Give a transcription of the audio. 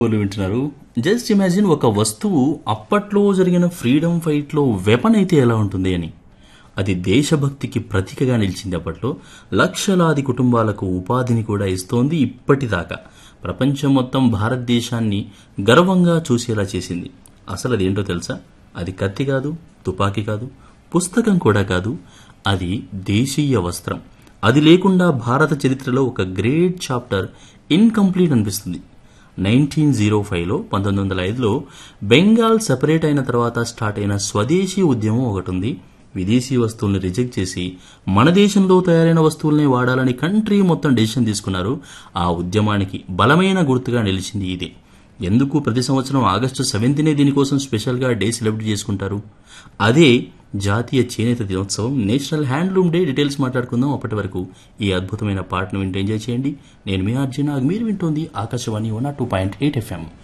వాళ్ళు వింటున్నారు just imagine ఒక వస్తువు అప్పట్లో జరిగిన ఫ్రీడమ్ ఫైట్లో వెపన్ అయితే ఎలా ఉంటుంది అని అది దేశభక్తికి ప్రతీకగా నిలిచింది అప్పట్లో లక్షలాది కుటుంబాలకు ఉపాధిని కూడా ఇస్తోంది ఇప్పటిదాకా ప్రపంచం మొత్తం భారతదేశాన్ని గర్వంగా చూసేలా చేసింది అసలు అదేంటో తెలుసా అది కత్తి కాదు తుపాకీ కాదు పుస్తకం కూడా కాదు అది దేశీయ వస్త్రం అది లేకుండా భారత చరిత్రలో ఒక గ్రేట్ చాప్టర్ ఇన్కంప్లీట్ అనిపిస్తుంది నైన్టీన్ జీరో ఫైవ్లో పంతొమ్మిది వందల ఐదులో బెంగాల్ సెపరేట్ అయిన తర్వాత స్టార్ట్ అయిన స్వదేశీ ఉద్యమం ఒకటి ఉంది విదేశీ వస్తువుల్ని రిజెక్ట్ చేసి మన దేశంలో తయారైన వస్తువుల్ని వాడాలని కంట్రీ మొత్తం డెసిషన్ తీసుకున్నారు ఆ ఉద్యమానికి బలమైన గుర్తుగా నిలిచింది ఇదే ఎందుకు ప్రతి సంవత్సరం ఆగస్టు సెవెంత్నే దీనికోసం స్పెషల్గా డే సెలబ్రేట్ చేసుకుంటారు అదే జాతీయ చేనేత దినోత్సవం నేషనల్ హ్యాండ్లూమ్ డే డీటెయిల్స్ మాట్లాడుకుందాం అప్పటి వరకు ఈ అద్భుతమైన పాటను వింటూ ఎంజాయ్ చేయండి నేను మీ అర్జున మీరు వింటోంది Akashvani one two point eight FM